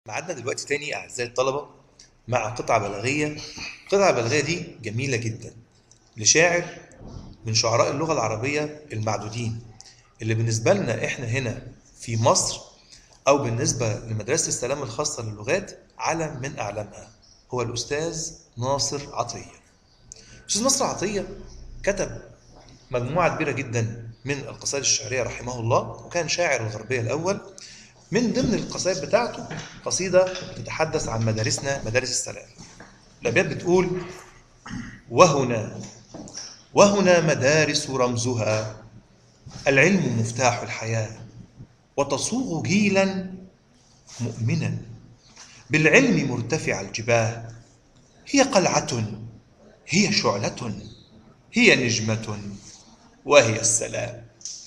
معادنا دلوقتي تاني أعزائي الطلبة مع قطعة بلاغية القطعة البلاغية دي جميلة جدا لشاعر من شعراء اللغة العربية المعدودين اللي بالنسبة لنا إحنا هنا في مصر أو بالنسبة لمدرسة السلام الخاصة للغات علم من أعلامها هو الأستاذ ناصر عطية أستاذ ناصر عطية كتب مجموعة كبيرة جدا من القصائد الشعرية رحمه الله وكان شاعر الغربية الأول من ضمن القصائد بتاعته قصيدة تتحدث عن مدارسنا مدارس السلام الأبيات بتقول وهنا وهنا مدارس رمزها العلم مفتاح الحياة وتصوغ جيلا مؤمنا بالعلم مرتفع الجباه هي قلعة هي شعلة هي نجمة وهي السلام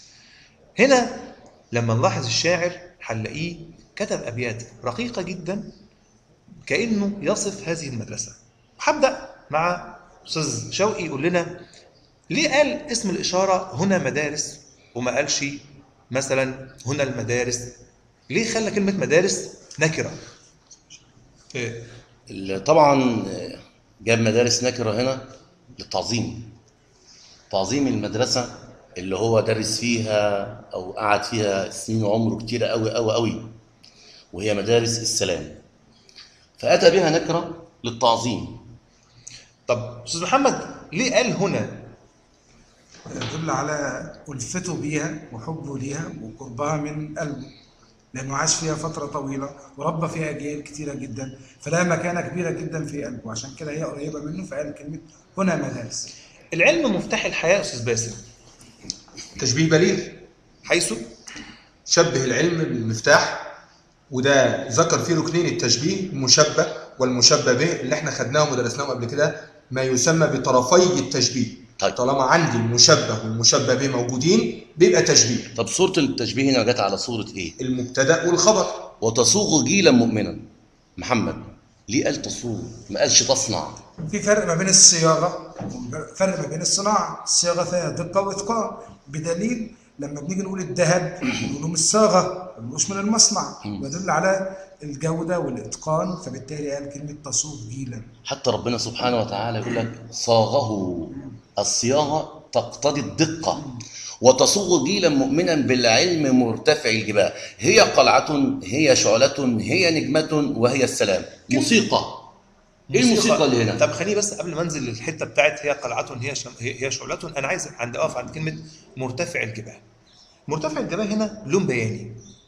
هنا لما نلاحظ الشاعر هنلاقيه كتب أبيات رقيقة جدا كأنه يصف هذه المدرسة هبدأ مع أستاذ شوقي يقول لنا ليه قال اسم الإشارة هنا مدارس وما قالش مثلا هنا المدارس ليه خلى كلمة مدارس نكرة إيه؟ ال- طبعا جاب مدارس نكرة هنا للتعظيم تعظيم المدرسة اللي هو درس فيها أو قعد فيها سنين عمره كتيرة أوي أوي أوي وهي مدارس السلام فأتى بها نكرة للتعظيم طب أستاذ محمد ليه قال هنا يدل على ألفته بيها وحبه ليها وقربها من قلبه لأنه عاش فيها فترة طويلة وربى فيها أجيال كتيرة جدا فلها مكانة كبيرة جدا في قلبه عشان كده هي قريبة منه فقال كلمة هنا مدارس العلم مفتاح الحياة يا أستاذ باسم تشبيه بليغ حيث شبه العلم بالمفتاح وده ذكر فيه ركنين التشبيه المشبه والمشبه به اللي احنا خدناهم ودرسناهم قبل كده ما يسمى بطرفي التشبيه طيب. طالما عندي المشبه والمشبه به موجودين بيبقى تشبيه طب صورة التشبيه هنا جت على صورة إيه؟ المبتدا والخبر وتصوغ جيلا مؤمنا محمد ليه قال تصوغ ما قالش تصنع في فرق ما بين الصياغة فرق ما بين الصناعة الصياغة فيها دقة وإتقان بدليل لما بنيجي نقول الذهب نقوله من الصاغة ما نقولوش من المصنع ويدل على الجودة والإتقان فبالتالي قال كلمة تصوغ جيلا حتى ربنا سبحانه وتعالى يقول لك صاغه الصياغه تقتضي الدقه وتصوغ جيلا مؤمنا بالعلم مرتفع الجباه هي قلعه هي شعله هي نجمه وهي السلام موسيقى ايه الموسيقى اللي هنا طب خليني بس قبل ما انزل للحته بتاعت هي قلعه هي شم... هي هي شعلة انا عايز عند اقف عند كلمه مرتفع الجباه. مرتفع الجباه هنا لون بياني.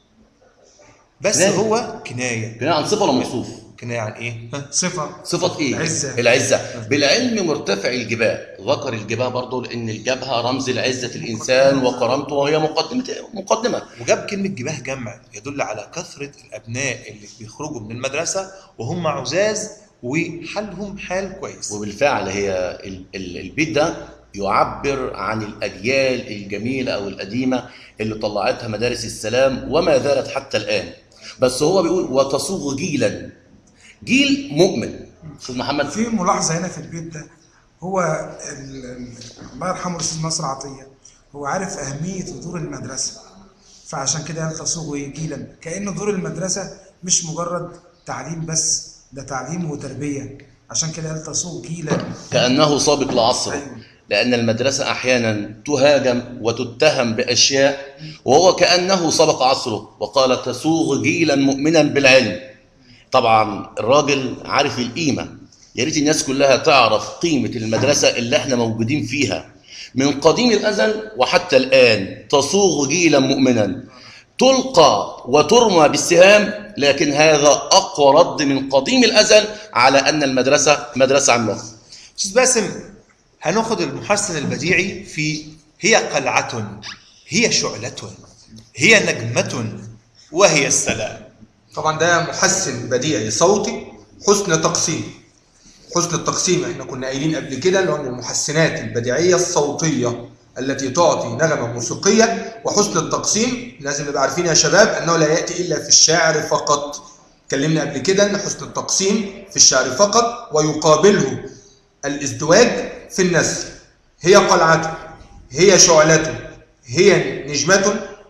بس كناية. هو كنايه كناية عن صفه ولا موصوف كنايه عن ايه؟ ها؟ صفة صفة ايه؟ العزة. العزة بالعلم مرتفع الجباه ذكر الجباه برضه لأن الجبهة رمز لعزة الإنسان وكرامته وهي مقدمة مقدمة وجاب كلمه جباه جمع يدل على كثره الابناء اللي بيخرجوا من المدرسه وهم عزاز وحالهم حال كويس. وبالفعل هي ال- ال- البيت ده يعبر عن الأجيال الجميلة أو القديمة اللي طلعتها مدارس السلام وما زالت حتى الآن بس هو بيقول وتصوغ جيلا جيل مؤمن أستاذ محمد في ملاحظة هنا في البيت ده هو ال- ال- الله يرحمه الأستاذ ناصر عطية هو عارف أهمية دور المدرسة فعشان كده قال تصوغ جيلا كأن دور المدرسة مش مجرد تعليم بس ده تعليم وتربية عشان كده قال تصوغ جيلا كأنه سابق لعصره أيوة. لأن المدرسة أحيانا تهاجم وتتهم بأشياء وهو كأنه سبق عصره وقال تسوغ جيلا مؤمنا بالعلم طبعا الراجل عارف القيمة يا ريت الناس كلها تعرف قيمة المدرسة اللي احنا موجودين فيها من قديم الأزل وحتى الآن تصوغ جيلا مؤمنا تلقى وترمى بالسهام لكن هذا أقوى رد من قديم الأزل على أن المدرسة مدرسة عملاقة استاذ باسم هناخد المحسن البديعي في هي قلعة هي شعلة هي نجمة وهي السلام طبعا ده محسن بديعي صوتي حسن تقسيم حسن التقسيم احنا كنا قايلين قبل كده اللي هو من المحسنات البديعيه الصوتيه التي تعطي نغمه موسيقيه وحسن التقسيم لازم نبقى عارفين يا شباب انه لا ياتي الا في الشعر فقط اتكلمنا قبل كده ان حسن التقسيم في الشعر فقط ويقابله الازدواج في النثر هي قلعته هي شعلته هي نجمة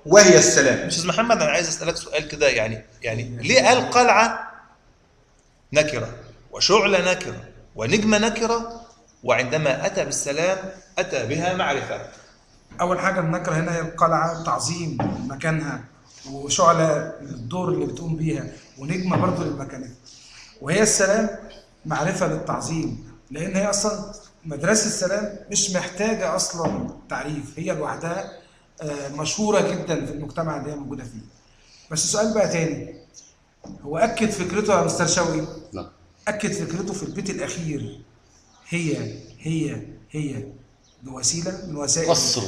وهي السلام استاذ محمد انا عايز اسالك سؤال كده يعني يعني ليه قال قلعه نكره وشعله نكره ونجمه نكره وعندما اتى بالسلام اتى بها معرفه اول حاجه النكره هنا هي القلعه تعظيم مكانها وشعله الدور اللي بتقوم بيها ونجمه برضه لمكانها وهي السلام معرفه للتعظيم لان هي اصلا مدرسه السلام مش محتاجه اصلا تعريف هي لوحدها آه، مشهوره جدا في المجتمع اللي هي موجوده فيه بس السؤال بقى تاني هو اكد فكرته يا مستر شوقي نعم اكد فكرته في البيت الاخير هي هي هي بوسيله من وسائل قصر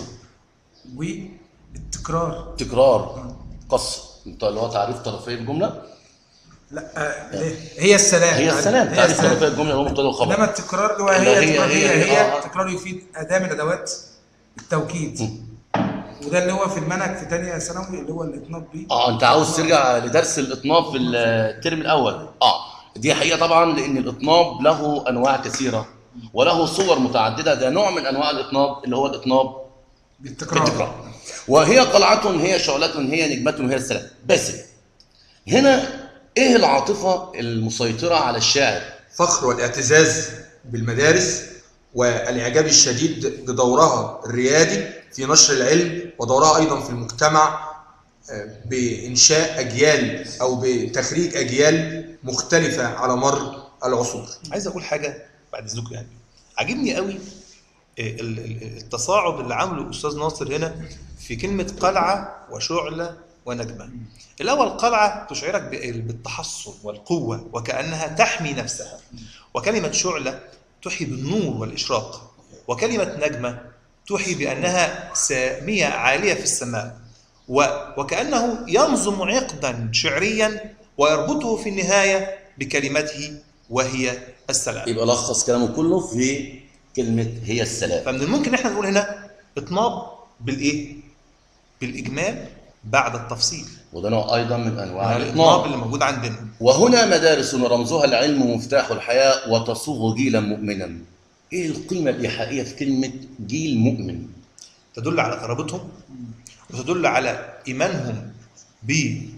والتكرار تكرار قصر انت اللي هو تعريف طرفي الجمله لا آه، ليه؟ هي السلام هي السلام هي تعريف السلام طرفي الجمله اللي هو مبتدا انما وخبر التكرار اللي هو اللي هي هي- تكرار هي هي- هي آه. التكرار يفيد اداه من ادوات التوكيد وده اللي هو في المنهج في ثانيه ثانوي اللي هو الاطناب بيه اه انت عاوز ترجع لدرس الاطناب في الترم الاول اه دي حقيقه طبعا لان الاطناب له انواع كثيره وله صور متعدده ده نوع من انواع الاطناب اللي هو الاطناب بالتكرار التكرار وهي قلعة هي شعلة هي نجمة هي السلام بس هنا ايه العاطفة المسيطرة على الشاعر فخر والاعتزاز بالمدارس والاعجاب الشديد بدورها الريادي في نشر العلم ودورها ايضا في المجتمع آه، بانشاء اجيال او بتخريج اجيال مختلفه على مر العصور عايز اقول حاجه بعد اذنكم يعني عاجبني قوي ال- ال- التصاعد اللي عامله الاستاذ ناصر هنا في كلمه قلعه وشعله ونجمه الاول قلعه تشعرك ب- بالتحصن والقوه وكانها تحمي نفسها وكلمه شعله تحيي بالنور والاشراق وكلمه نجمه تحيي بانها ساميه عاليه في السماء و- وكانه ينظم عقدا شعريا ويربطه في النهايه بكلمته وهي السلام يبقى لخص كلامه كله في كلمة هي السلام فمن الممكن احنا نقول هنا اطناب بالايه؟ بالاجمال بعد التفصيل وده نوع ايضا من انواع الاطناب الاطناب اللي موجود عندنا وهنا مدارس رمزها العلم مفتاح الحياة وتصوغ جيلا مؤمنا ايه القيمة الإيحائية في كلمة جيل مؤمن تدل على قرابتهم وتدل على ايمانهم ب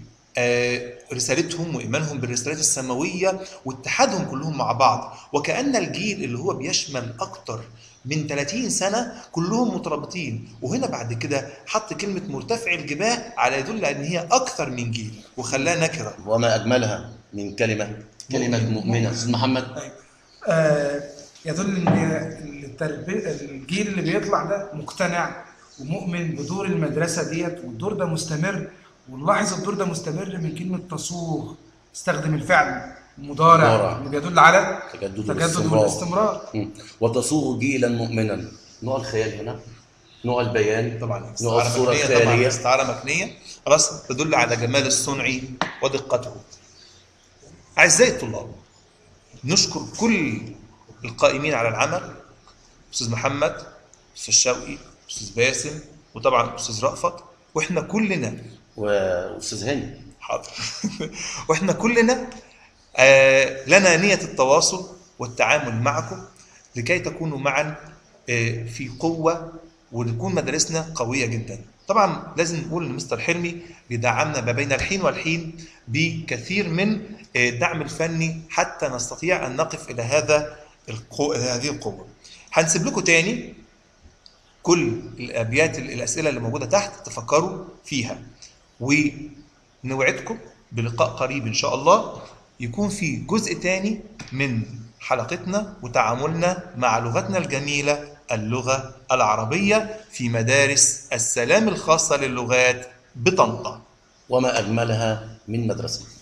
آه، رسالتهم وايمانهم بالرسالات السماويه واتحادهم كلهم مع بعض وكان الجيل اللي هو بيشمل اكتر من 30 سنه كلهم مترابطين وهنا بعد كده حط كلمه مرتفع الجباه على يدل ان هي اكثر من جيل وخلاها نكره وما أجملها من كلمة كلمة مؤمنة أستاذ محمد طيب آه يدل ان التربيه الجيل اللي بيطلع ده مقتنع ومؤمن بدور المدرسه ديت والدور ده مستمر ونلاحظ الدور ده مستمر من كلمه تصوغ استخدم الفعل المضارع مضارع. اللي بيدل على تجدد التجدد والاستمرار. والاستمرار مم. وتصوغ جيلا مؤمنا نوع الخيال هنا نوع البيان طبعا نوع استعاره الصورة مكنيه طبعا الخيالية استعاره مكنيه خلاص تدل على جمال الصنع ودقته اعزائي الطلاب نشكر كل القائمين على العمل استاذ محمد استاذ شوقي استاذ باسم وطبعا استاذ رأفت واحنا كلنا وأستاذ هاني حاضر واحنا كلنا آه لنا نية التواصل والتعامل معكم لكي تكونوا معا آه في قوة ونكون مدارسنا قوية جدا طبعا لازم نقول ان مستر حلمي بيدعمنا ما بين الحين والحين بكثير من آه، الدعم الفني حتى نستطيع ان نقف الى هذا القو... هذه القوة هنسيب لكم تاني كل الابيات الاسئله اللي موجوده تحت تفكروا فيها ونوعدكم بلقاء قريب ان شاء الله يكون في جزء تاني من حلقتنا وتعاملنا مع لغتنا الجميله اللغه العربيه في مدارس السلام الخاصه للغات بطنطا وما أجملها من مدرسة